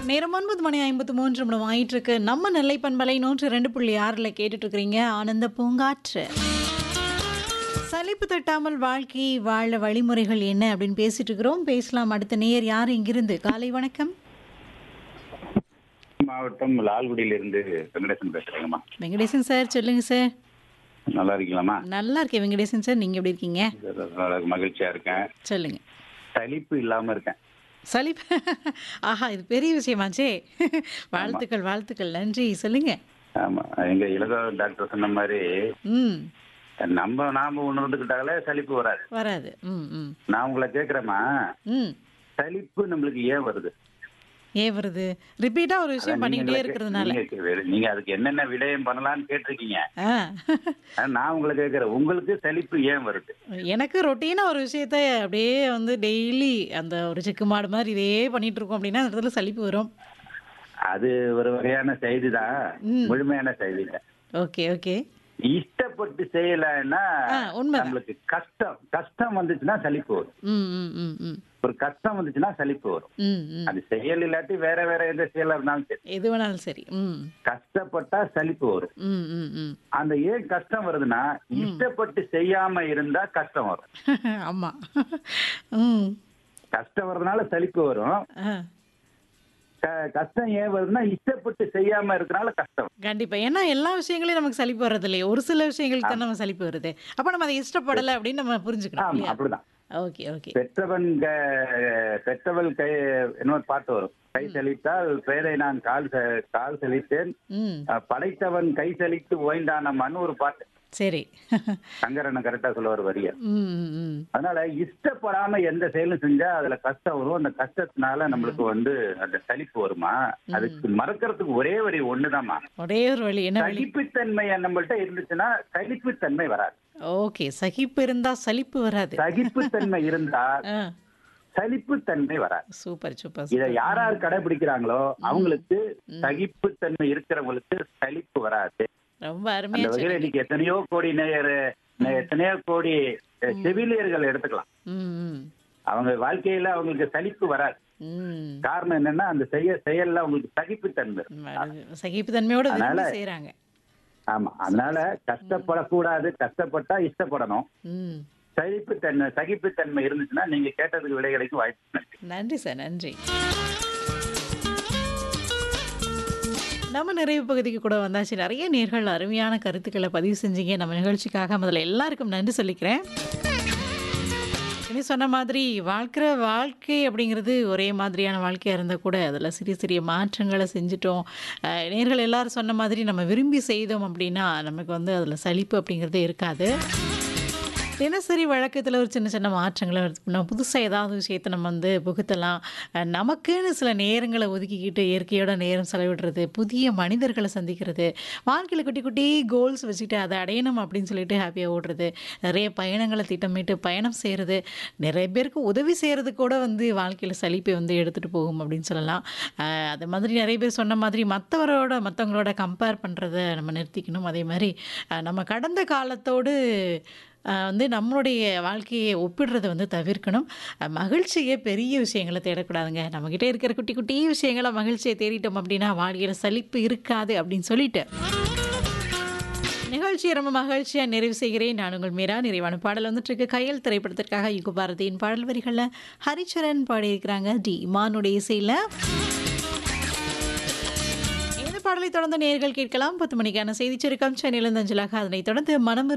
நேரம் ஒன்பது மணி ஐம்பத்து மூன்று நிமிடம் ஆயிட்டு இருக்கு நம்ம நெல்லை பண்பலை நூற்று ரெண்டு புள்ளி ஆறில் கேட்டுட்டு இருக்கிறீங்க ஆனந்த பூங்காற்று சலிப்பு தட்டாமல் வாழ்க்கை வாழ வழிமுறைகள் என்ன அப்படின்னு பேசிட்டு இருக்கிறோம் பேசலாம் அடுத்த நேயர் யார் இங்கிருந்து காலை வணக்கம் மாவட்டம் லால்குடியிலிருந்து வெங்கடேசன் பேசுறேங்கம்மா வெங்கடேசன் சார் சொல்லுங்க சார் நல்லா இருக்கீங்களாம்மா நல்லா இருக்கேன் வெங்கடேசன் சார் நீங்க எப்படி இருக்கீங்க நல்லா மகிழ்ச்சியா இருக்கேன் சொல்லுங்க சலிப்பு இல்லாம இருக்கேன் சலிப்பு ஆஹா இது பெரிய விஷயமாச்சே வாழ்த்துக்கள் வாழ்த்துக்கள் நன்றி சொல்லுங்க ஆமா எங்க இலக டாக்டர் சொன்ன மாதிரி ம் நம்ம நாம உணர்ந்துக்கிட்டாலே சலிப்பு வராது வராது ம் ம் நான் உங்களை கேக்குறேம்மா ம் சலிப்பு நம்மளுக்கு ஏன் வருது ஏன் வருது ரிப்பீட்டா ஒரு விஷயம் அதான் பண்ணிக்கிட்டே நீங்க இருக்கிறதுனால நீங்க நீங்க அதுக்கு என்னென்ன விடயம் பண்ணலாம்னு கேட்டிருக்கீங்க ஆ ஆனா நான் உங்களை கேக்குறேன் உங்களுக்கு சலிப்பு ஏன் வருது எனக்கு ரொட்டீனா ஒரு விஷயத்த அப்படியே வந்து டெய்லி அந்த ஒரு செக்கு மாடு மாதிரி இதே பண்ணிட்டு இருக்கோம் அப்படின்னா அந்த இடத்துல சலிப்பு வரும் அது ஒரு வகையான செய்தி தான் ம். முழுமையான செய்தி இல்லை ஓகே ஓகே இஷ்டப்பட்டு செய்யலைன்னா ஆ, உண்மைதான். நம்மளுக்கு கஷ்டம் கஷ்டம் வந்துச்சுன்னா சலிப்பு வரும் ம் ம் ம் ம் ஒரு கஷ்டம் வந்துச்சுன்னா சலிப்பு வரும் ம் ம் அது செயல் இல்லாட்டி வேற வேற எந்த செயலா இருந்தாலும் சரி எது வேணாலும் சரி ம் கஷ்டப்பட்டா சலிப்பு வரும் ம் ம் ம் அந்த ஏன் கஷ்டம் வருதுன்னா இஷ்டப்பட்டு செய்யாம இருந்தா கஷ்டம் வரும் ஆமா ம் கஷ்டம் வர்றதுனால சலிப்பு வரும் ஆ க- கஷ்டம் ஏன் வருதுன்னா இஷ்டப்பட்டு செய்யாம இருக்கறனால கஷ்டம் வரும். கண்டிப்பா ஏன்னா எல்லா விஷயங்களையும் நமக்கு சலிப்பு வர்றது இல்லையே ஒரு சில விஷயங்களுக்கு தான் நம்ம சலிப்பு வருது அப்ப நம்ம அதை இஷ்டப்படலை அப்படின்னு நம்ம புரிஞ்சுக்கணும் ஆமா இல்லையா அப்படிதான் ஓகே ஓகே பெற்றவன் க- பெற்றவள் கை என்ன பாட்டு வரும் கை சலித்தால் பேரை நான் கால் ச- கால் சலித்தேன் ம் அஹ், படைத்தவன் கை சலித்து ஓய்ந்தானம்மான்னு ஒரு பாட்டு சரி சங்கரன் கரெக்டா சொல்லுவார் வரிய ம் ம், ம் அதனால இஷ்டப்படாம எந்த செயலும் செஞ்சா அதுல கஷ்டம் வரும் அந்த கஷ்டத்தினால நம்மளுக்கு வந்து அந்த சலிப்பு வருமா அதுக்கு மறக்கறதுக்கு ஒரே வழி ஒண்ணுதாம்மா ஒரே ஒரு வழி என்ன வழி சகிப்புத்தன்மை நம்மள்ட்ட இருந்துச்சுன்னா சலிப்புத்தன்மை வராது ஓகே சகிப்பு இருந்தா சலிப்பு வராது சகிப்புத்தன்மை இருந்தா ஆ சலிப்புத்தன்மை வராது சூப்பர் சூப்பர் இத யார் யார் கடைபிடிக்கிறாங்களோ அவங்களுக்கு சகிப்புத்தன்மை இருக்கிறவங்களுக்கு சலிப்பு வராது ரொம்ப அந்த அருமையா வகையில சொன்னீங்க இன்னைக்கு எத்தனையோ கோடி நேயர் எத்தனையோ கோடி அஹ், செவிலியர்கள் எடுத்துக்கலாம் ம் ம் அவங்க வாழ்க்கையில அவங்களுக்கு சலிப்பு வராது ம் காரணம் என்னன்னா அந்த செய்ய செயல்ல அவங்களுக்கு சகிப்புத்தன்மை இருக்கு. அது சகிப்புத்தன்மையோட விரும்பி அதனால- செய்றாங்க ஆமா அதனால கஷ்டப்படக்கூடாது கஷ்டப்பட்டா இஷ்டப்படணும் ம் சகிப்புத்தன்மை சகிப்புத்தன்மை இருந்துச்சுன்னா நீங்க கேட்டதுக்கு விடை கிடைக்கும் வாய்ப்பு இருக்கு. நன்றி சார் நன்றி நம்ம நிறைவு பகுதிக்கு கூட வந்தாச்சு நிறைய நேர்கள் அருமையான கருத்துக்களை பதிவு செஞ்சீங்க நம்ம நிகழ்ச்சிக்காக முதல்ல எல்லாருக்கும் நன்றி சொல்லிக்கிறேன் இனி சொன்ன மாதிரி வாழ்க்கிற வாழ்க்கை அப்படிங்கிறது ஒரே மாதிரியான வாழ்க்கையாக இருந்தால் கூட அதில் சிறிய சிறிய மாற்றங்களை செஞ்சுட்டோம் அஹ் நேர்கள் எல்லாரும் சொன்ன மாதிரி நம்ம விரும்பி செய்தோம் அப்படின்னா நமக்கு வந்து அதில் சலிப்பு அப்படிங்கிறதே இருக்காது தினசரி வழக்கத்தில் ஒரு சின்ன சின்ன மாற்றங்களை எடுத்துக்கணும் புதுசாக ஏதாவது விஷயத்தை நம்ம வந்து புகுத்தலாம் அஹ் நமக்குன்னு சில நேரங்களை ஒதுக்கிக்கிட்டு இயற்கையோட நேரம் செலவிடுறது புதிய மனிதர்களை சந்திக்கிறது வாழ்க்கையில் குட்டி குட்டி கோல்ஸ் வச்சுக்கிட்டு அதை அடையணும் அப்படின்னு சொல்லிட்டு ஹாப்பியாக ஓடுறது நிறைய பயணங்களை திட்டமிட்டு பயணம் செய்கிறது நிறைய பேருக்கு உதவி செய்கிறது கூட வந்து வாழ்க்கையில் சலிப்பை வந்து எடுத்துகிட்டு போகும் அப்படின்னு சொல்லலாம் அஹ் அது மாதிரி நிறைய பேர் சொன்ன மாதிரி மற்றவரோட மற்றவங்களோட கம்பேர் பண்ணுறத நம்ம நிறுத்திக்கணும் அதே மாதிரி அஹ் நம்ம கடந்த காலத்தோடு அஹ் வந்து நம்மளுடைய வாழ்க்கையை ஒப்பிடுறதை வந்து தவிர்க்கணும் அஹ் மகிழ்ச்சியே பெரிய விஷயங்களை தேடக்கூடாதுங்க நம்மக்கிட்ட இருக்கிற குட்டி குட்டி விஷயங்களை மகிழ்ச்சியை தேடிட்டோம் அப்படின்னா வாழ்க்கையில் சலிப்பு இருக்காது அப்படின்னு சொல்லிட்டு நிகழ்ச்சியை ரொம்ப மகிழ்ச்சியாக நிறைவு செய்கிறேன் நான் உங்கள் மீரா நிறைவான பாடல் வந்துட்டு இருக்கு கையல் திரைப்படத்திற்காக யுக பாரதியின் பாடல் வரிகளில் ஹரிச்சரன் பாடியிருக்கிறாங்க டி இமானுடைய இசையில் இந்த பாடலை தொடர்ந்து நேர்கள் கேட்கலாம் பத்து மணிக்கான செய்திச் சுருக்கம் சென்னையிலிருந்து அஞ்சலாக அதனைத் தொடர்ந்து மனம்